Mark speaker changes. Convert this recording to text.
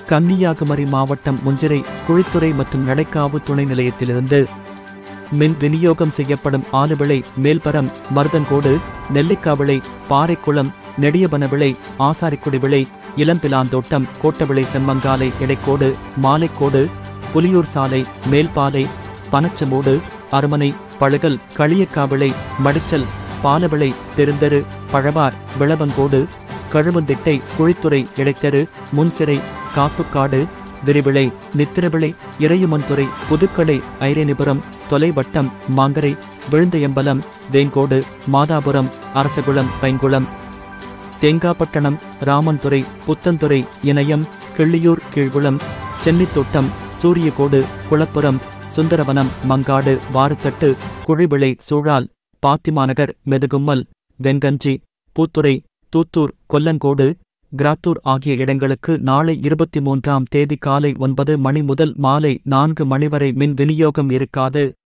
Speaker 1: கன்னியாகுமரி மாவட்டம் முஞ்சிரை குழித்துறை மற்றும் நடைக்காவு துணை நிலையத்திலிருந்து மின் விநியோகம் செய்யப்படும் ஆலுவிளை மேல்பரம் மருதன்கோடு நெல்லிக்காவிளை பாறைக்குளம் நெடியபனவிளை ஆசாரிக்குடி விளை இளம்பிலாந்தோட்டம் கோட்டவிளை செம்மங்காலை இடைக்கோடு மாலைக்கோடு புலியூர் சாலை மேல்பாலை பனச்சமூடு அரமனை பழுகல் களியக்காவிளை மடிச்சல் பாலவிளை பெருந்தெரு பழவார் விளவங்கோடு கழுவந்திட்டை குழித்துறை இடைத்தெரு முன்சிறை காப்புக்காடு விரிவிளை நித்திரவிளை இறையுமன்துறை புதுக்கடை ஐரேனிபுரம் தொலைவட்டம் மாங்கரை விழுந்தயம்பலம் வேங்கோடு மாதாபுரம் அரசகுளம் பைங்குளம் தேங்காப்பட்டணம் ராமன்துறை புத்தன்துறை இணையம் கிள்ளியூர் கீழ்குளம் சென்னித்தோட்டம் சூரியகோடு குளப்புரம் சுந்தரவனம் மங்காடு வாறுத்தட்டு குழிவிளை சூழால் பாத்திமாநகர் மெதுகும்மல் வெங்கஞ்சி பூத்துறை தூத்தூர் கொல்லங்கோடு கிராத்தூர் ஆகிய இடங்களுக்கு நாளை இருபத்தி மூன்றாம் தேதி காலை ஒன்பது மணி முதல் மாலை நான்கு மணி வரை மின் விநியோகம் இருக்காது